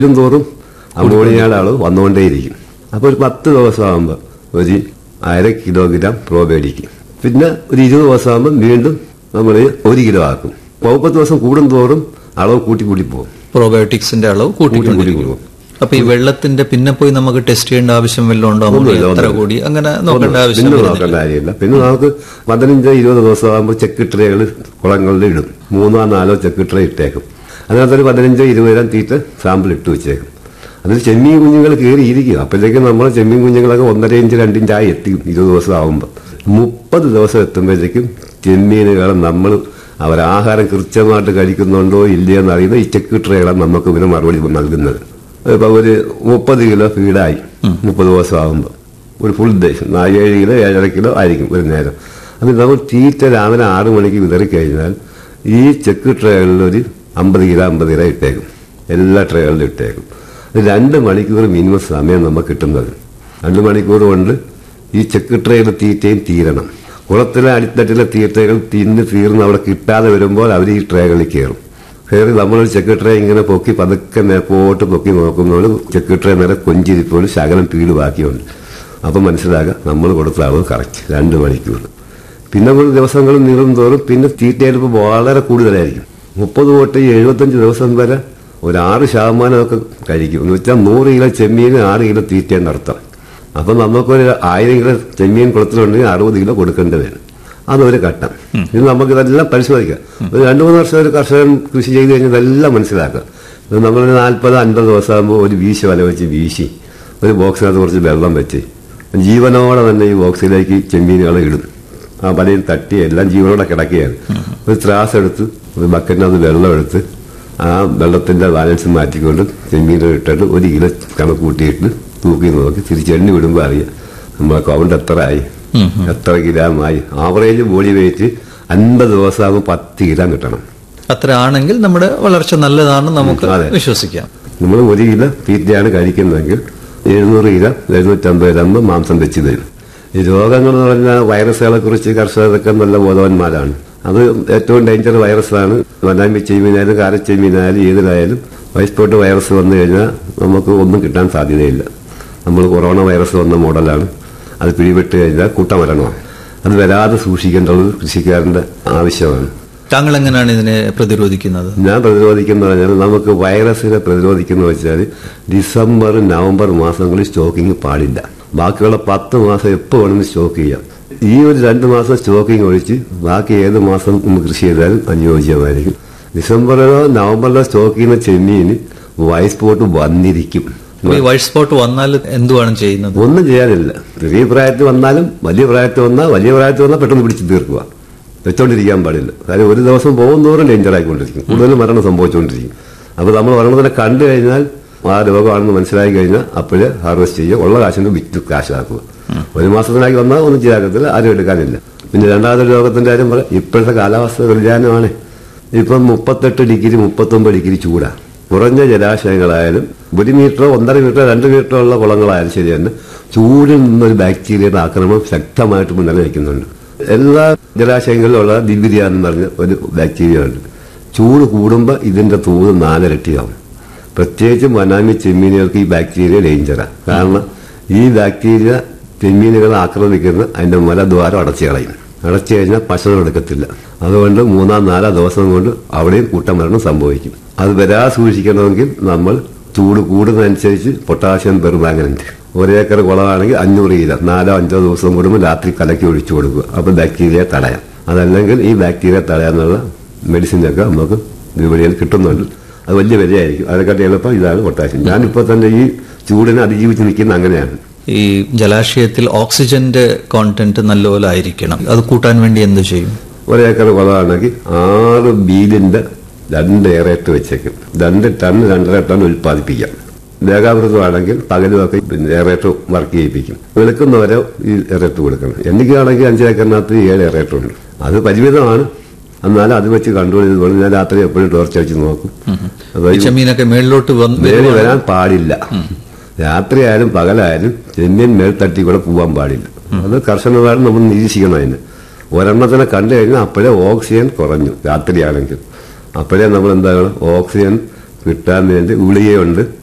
ഇതും തോറും അമോണിയയുടെ അളവ് വന്നുകൊണ്ടേയിരിക്കും അപ്പോൾ ഒരു പത്ത് ദിവസമാകുമ്പോൾ ഒരു അര കിലോഗ്രാം പ്രോബയോട്ടിക് പിന്നെ ഒരു ഇരുപത് ദിവസമാകുമ്പോൾ വീണ്ടും നമ്മൾ ഒരു കിലോ ആക്കും മുപ്പത് ദിവസം കൂടും തോറും അളവ് കൂട്ടി കൂട്ടി പോകും പ്രോബയോട്ടിക്സിന്റെ അളവ് കൂട്ടിക്കൊണ്ടിരിക്കും കൂട്ടി അപ്പൊ ഈ വെള്ളത്തിന്റെ പിന്നെ പോയി നമുക്ക് ടെസ്റ്റ് ചെയ്യേണ്ട ആവശ്യം വല്ലതും ഉണ്ടോ അമോണിയ ഒന്നുമില്ല, എത്ര ഒന്നുമില്ല. കൂടി അങ്ങനെ നോക്കേണ്ട ആവശ്യം പിന്നെ വരുന്നില്ല. നോക്കേണ്ട കാര്യമില്ല പിന്നെ നമുക്ക് പതിനഞ്ച് ഇരുപത് ദിവസമാകുമ്പോൾ ചെക്ക് ട്രേകൾ കുളങ്ങളിൽ ഇടും മൂന്നോ നാലോ ചെക്ക് ട്രേ ഇട്ടേക്കും അതിനകത്ത് ഒരു പതിനഞ്ചോ ഇരുപത് ഗ്രാം തീറ്റ സാമ്പിൾ ഇട്ട് വെച്ചേക്കും അതിൽ ചെമ്മീൻ കുഞ്ഞുങ്ങൾ കയറിയിരിക്കും അപ്പോഴത്തേക്കും നമ്മൾ ചെമ്മീൻ കുഞ്ഞുങ്ങളൊക്കെ ഒന്നര ഇഞ്ച് രണ്ടിഞ്ചായി എത്തിക്കും ഇരുപത് ദിവസം ആകുമ്പോൾ മുപ്പത് ദിവസം എത്തുമ്പോഴത്തേക്കും ചെമ്മീനുകളെ നമ്മൾ അവർ ആഹാരം കൃത്യമായിട്ട് കഴിക്കുന്നുണ്ടോ ഇല്ലയോ എന്നറിയുന്ന ഈ ചെക്ക് ട്രേകളാണ് നമുക്ക് ഇതിന് മറുപടി നൽകുന്നത് ഇപ്പൊ ഒരു മുപ്പത് കിലോ ഫീഡായി മുപ്പത് ദിവസം ആകുമ്പോൾ ഒരു ഫുൾ ഡേ ഏഴ് കിലോ ഏഴര കിലോ ആയിരിക്കും ഒരു നേരം അപ്പം നമ്മൾ തീറ്റ രാവിലെ ആറ് മണിക്ക് വിതറി കഴിഞ്ഞാൽ ഈ ചെക്ക് ട്രേകളിൽ ഒരു അമ്പത് കിലോ അമ്പത് കിലോ ഇട്ടേക്കും എല്ലാ ട്രേകളിലും ഇട്ടേക്കും അത് രണ്ട് മണിക്കൂർ മിനിമം സമയം നമുക്ക് കിട്ടുന്നത് രണ്ട് മണിക്കൂർ കൊണ്ട് ഈ ചെക്ക് ട്രേയുടെ തീറ്റയും തീരണം കുളത്തിലെ അടിത്തട്ടിലെ തീറ്റകൾ തിന്ന് തീർന്ന് അവിടെ കിട്ടാതെ വരുമ്പോൾ അവർ ഈ ട്രേകളിൽ കയറും കയറി നമ്മളൊരു ചെക്ക് ട്രേ ഇങ്ങനെ പൊക്കി പതുക്കെ മേപ്പോട്ട് പൊക്കി നോക്കുമ്പോൾ ചെക്ക് ട്രേ നേരെ കൊഞ്ചിരിപ്പോൾ ശകലം പീട് ബാക്കിയുണ്ട് അപ്പം മനസ്സിലാക്കുക നമ്മൾ കൊടുത്ത അളവ് കറക്റ്റ് രണ്ട് മണിക്കൂർ പിന്നെ ഒരു ദിവസങ്ങൾ നീളും തോറും പിന്നെ തീറ്റയെടുപ്പ് വളരെ കൂടുതലായിരിക്കും മുപ്പത് തൊട്ട് എഴുപത്തഞ്ച് ദിവസം വരെ ഒരു ആറ് ശതമാനമൊക്കെ കഴിക്കും എന്ന് വെച്ചാൽ നൂറ് കിലോ ചെമ്മീന് ആറ് കിലോ തീറ്റയെന്ന് അർത്ഥം അപ്പം നമുക്കൊരു ആയിരം കിലോ ചെമ്മീൻ കുളത്തിലുണ്ടെങ്കിൽ അറുപത് കിലോ കൊടുക്കേണ്ടി വരും അതൊരു ഘട്ടം ഇത് നമുക്ക് ഇതെല്ലാം പരിശോധിക്കാം ഒരു രണ്ടു മൂന്ന് വർഷം ഒരു കർഷകൻ കൃഷി ചെയ്ത് കഴിഞ്ഞാൽ ഇതെല്ലാം മനസ്സിലാക്കാം ഇത് നമ്മളൊരു നാൽപ്പത് അൻപത് ദിവസമാകുമ്പോൾ ഒരു വീശി വല വെച്ച് വീശി ഒരു ബോക്സിനകത്ത് കുറച്ച് വെള്ളം വെച്ച് ജീവനോടെ തന്നെ ഈ ബോക്സിലേക്ക് ചെമ്മീനുകളെ ഇടും ആ വലയിൽ തട്ടി എല്ലാം ജീവനോടെ കിടക്കുകയാണ് ഒരു ത്രാസ് എടുത്ത് ഒരു ബക്കറ്റിനകത്ത് വെള്ളം എടുത്ത് ആ വെള്ളത്തിന്റെ ബാലൻസ് മാറ്റിക്കൊണ്ട് ചെമ്മീനുകൾ ഇട്ടിട്ട് ഒരു കിലോ കണക്ക് കൂട്ടിയിട്ട് തൂക്കി നോക്കി തിരിച്ചെണ്ണി വിടുമ്പോൾ അറിയാം നമ്മളെ കൗണ്ട് എത്ര ആയി എത്ര ഗ്രാമായി ആവറേജ് ബോഡി വെയിറ്റ് അൻപത് ദിവസമാകുമ്പോൾ പത്ത് ഗ്രാം കിട്ടണം അത്ര ആണെങ്കിൽ നമ്മുടെ വളർച്ച നല്ലതാണ് നമുക്ക് അതെ. വിശ്വസിക്കാം നമ്മൾ ഒരു കിലോ തീറ്റയാണ് കഴിക്കുന്നതെങ്കിൽ എഴുന്നൂറ് കിലോ എഴുന്നൂറ്റമ്പത് ഗ്രാം മാംസം വെച്ച് തരും ഈ രോഗങ്ങൾ എന്ന് പറഞ്ഞാൽ വൈറസുകളെ കുറിച്ച് കർഷകരൊക്കെ നല്ല ബോധവാന്മാരാണ് അത് ഏറ്റവും ഡേഞ്ചർ വൈറസാണ് വനാമി ചെമ്മീനായാലും കാരച്ചെമ്മീനായാലും ഏതിലായാലും വൈസ്പോട്ട് വൈറസ് വന്നു കഴിഞ്ഞാൽ നമുക്ക് ഒന്നും കിട്ടാൻ സാധ്യതയില്ല നമ്മൾ കൊറോണ വൈറസ് വന്ന മോഡലാണ് അത് പിടിപെട്ട് കഴിഞ്ഞാൽ കൂട്ടമരണമാണ് അത് വരാതെ സൂക്ഷിക്കേണ്ടത് കൃഷിക്കാരന്റെ ആവശ്യമാണ് താങ്കൾ എങ്ങനെയാണ് ഇതിനെ പ്രതിരോധിക്കുന്നത് ഞാൻ പ്രതിരോധിക്കുന്ന പറഞ്ഞാൽ നമുക്ക് വൈറസിനെ പ്രതിരോധിക്കുന്ന വെച്ചാൽ ഡിസംബർ നവംബർ മാസങ്ങളിൽ സ്റ്റോക്കിംഗ് പാടില്ല ബാക്കിയുള്ള പത്ത് മാസം എപ്പോൾ വേണമെങ്കിലും സ്റ്റോക്ക് ചെയ്യാം ഈ ഒരു രണ്ട് മാസം സ്റ്റോക്കിംഗ് ഒഴിച്ച് ബാക്കി ഏത് മാസം നമുക്ക് കൃഷി ചെയ്താലും അനുയോജ്യമായിരിക്കും ഡിസംബറിലോ നവംബറിലോ സ്റ്റോക്ക് ചെയ്യുന്ന ചെമ്മീന് വൈസ് പോട്ട് വന്നിരിക്കും അപ്പൊ ഈ വൈറ്റ് സ്പോട്ട് വന്നാൽ എന്തുവാണ് ചെയ്യുന്നത് ഒന്നും ചെയ്യാനില്ല ചെറിയ പ്രായത്തിൽ വന്നാലും വലിയ പ്രായത്തിൽ വന്നാൽ വലിയ പ്രായത്തിൽ വന്നാൽ പെട്ടെന്ന് പിടിച്ച് തീർക്കുക വെച്ചോണ്ടിരിക്കാൻ പാടില്ല കാര്യം ഒരു ദിവസം പോകുന്നതോറും ഡേഞ്ചർ ആയിക്കൊണ്ടിരിക്കും കൂടുതൽ മരണം സംഭവിച്ചുകൊണ്ടിരിക്കും അപ്പോൾ നമ്മൾ മരണത്തിനെ കണ്ടു കഴിഞ്ഞാൽ ആ രോഗമാണെന്ന് മനസ്സിലാക്കി കഴിഞ്ഞാൽ അപ്പോഴേ ഹാർവെസ്റ്റ് ചെയ്യുക ഉള്ള കാശിന് വിറ്റ് കാശാക്കുക ഒരു മാസത്തിനാക്കി വന്നാൽ ഒന്നും ചെയ്യാക്കത്തില്ല ആരും എടുക്കാനില്ല പിന്നെ രണ്ടാമത്തെ രോഗത്തിന്റെ കാര്യം പറയാം ഇപ്പോഴത്തെ കാലാവസ്ഥ വ്യതിയാനമാണ് ഇപ്പം മുപ്പത്തെട്ട് ഡിഗ്രി മുപ്പത്തൊമ്പത് ഡിഗ്രി ചൂടാ കുറഞ്ഞ ജലാശയങ്ങളായാലും ഒരു മീറ്ററോ ഒന്നര മീറ്ററോ രണ്ട് മീറ്ററോ ഉള്ള കുളങ്ങളായാലും ശരി തന്നെ ചൂടിൽ നിന്നൊരു ബാക്ടീരിയയുടെ ആക്രമണം ശക്തമായിട്ട് നിലനിൽക്കുന്നുണ്ട് എല്ലാ ജലാശയങ്ങളിലുള്ള ദിവിരിയ എന്ന് പറഞ്ഞ ഒരു ബാക്ടീരിയ ഉണ്ട് ചൂട് കൂടുമ്പോൾ ഇതിന്റെ തോത് നാലിരട്ടിയാവും പ്രത്യേകിച്ചും വനാമി ചെമ്മീനുകൾക്ക് ഈ ബാക്ടീരിയ ഡേഞ്ചറാണ് കാരണം ഈ ബാക്ടീരിയ ചെമ്മീനുകളെ ആക്രമിക്കുന്ന അതിന്റെ മലദ്വാരം അടച്ചു കളയും അടച്ചു കഴിഞ്ഞാൽ ഭക്ഷണം എടുക്കത്തില്ല അതുകൊണ്ട് മൂന്നാം നാലാ ദിവസം കൊണ്ട് അവിടെയും കൂട്ടമരണം സംഭവിക്കും അത് വരാതെ സൂക്ഷിക്കണമെങ്കിൽ നമ്മൾ ചൂട് കൂടുന്നതനുസരിച്ച് പൊട്ടാഷ്യം പെർമാങ്ങനന്റ് ഒരേക്കർ കുളമാണെങ്കിൽ അഞ്ഞൂറ് കിലോ നാലോ അഞ്ചോ ദിവസം കൂടുമ്പോൾ രാത്രി കലക്കി ഒഴിച്ചു കൊടുക്കുക അപ്പോൾ ബാക്ടീരിയ തടയാം അതല്ലെങ്കിൽ ഈ ബാക്ടീരിയ തടയാനുള്ള മെഡിസിനൊക്കെ നമുക്ക് വിപണിയിൽ കിട്ടുന്നുണ്ട് അത് വലിയ വിലയായിരിക്കും അതിനെക്കാട്ടി എളുപ്പം ഇതാണ് പൊട്ടാഷ്യം ഞാനിപ്പോൾ തന്നെ ഈ ചൂടിനെ അതിജീവിച്ച് നിൽക്കുന്ന അങ്ങനെയാണ് ഈ ജലാശയത്തിൽ ഓക്സിജന്റെ കോണ്ടന്റ് നല്ലപോലെ ആയിരിക്കണം അത് കൂട്ടാൻ വേണ്ടി എന്ത് ചെയ്യും ഒരേക്കർ കുളമാണെങ്കിൽ ആറ് ബീലിന്റെ രണ്ട് ഏറേറ്റ് വെച്ചേക്കും രണ്ട് ടൺ രണ്ടര ടൺ ഉൽപ്പാദിപ്പിക്കാം ദേഹാവൃതമാണെങ്കിൽ പകലുമൊക്കെ ഏറേറ്റ് വർക്ക് ചെയ്യിപ്പിക്കും വെളുക്കുന്നവരെ ഈ ഏറേറ്റ് കൊടുക്കണം എനിക്കാണെങ്കിൽ അഞ്ചേക്കറിനകത്ത് ഏഴ് ഏറേറ്റ് ഉണ്ട് അത് പരിമിതമാണ് എന്നാലും അത് വെച്ച് കൺട്രോൾ ചെയ്തുകൊണ്ട് ഞാൻ രാത്രി എപ്പോഴും ടോർച്ച് അടിച്ച് നോക്കും അപ്പൊ ഈ ഈ ചെമ്മീനൊക്കെ മേളിലോട്ട് വന്ന് മേളിൽ വരുവാണ്. വരാൻ പാടില്ല രാത്രിയായാലും പകലായാലും ചെമ്മീൻ മേൽ തട്ടി കൂടെ പോകാൻ പാടില്ല അത് കർശനമായിട്ട് നമ്മൾ നിരീക്ഷിക്കണം അതിന് ഒരെണ്ണത്തിനെ കണ്ടു കഴിഞ്ഞാൽ അപ്പോഴേ ഓക്സിജൻ കുറഞ്ഞു രാത്രിയാണെങ്കിൽ അപ്പോഴേ നമ്മൾ എന്താണ് ഓക്സിജൻ കിട്ടാൻ വേണ്ടി ഗുളികയുണ്ട്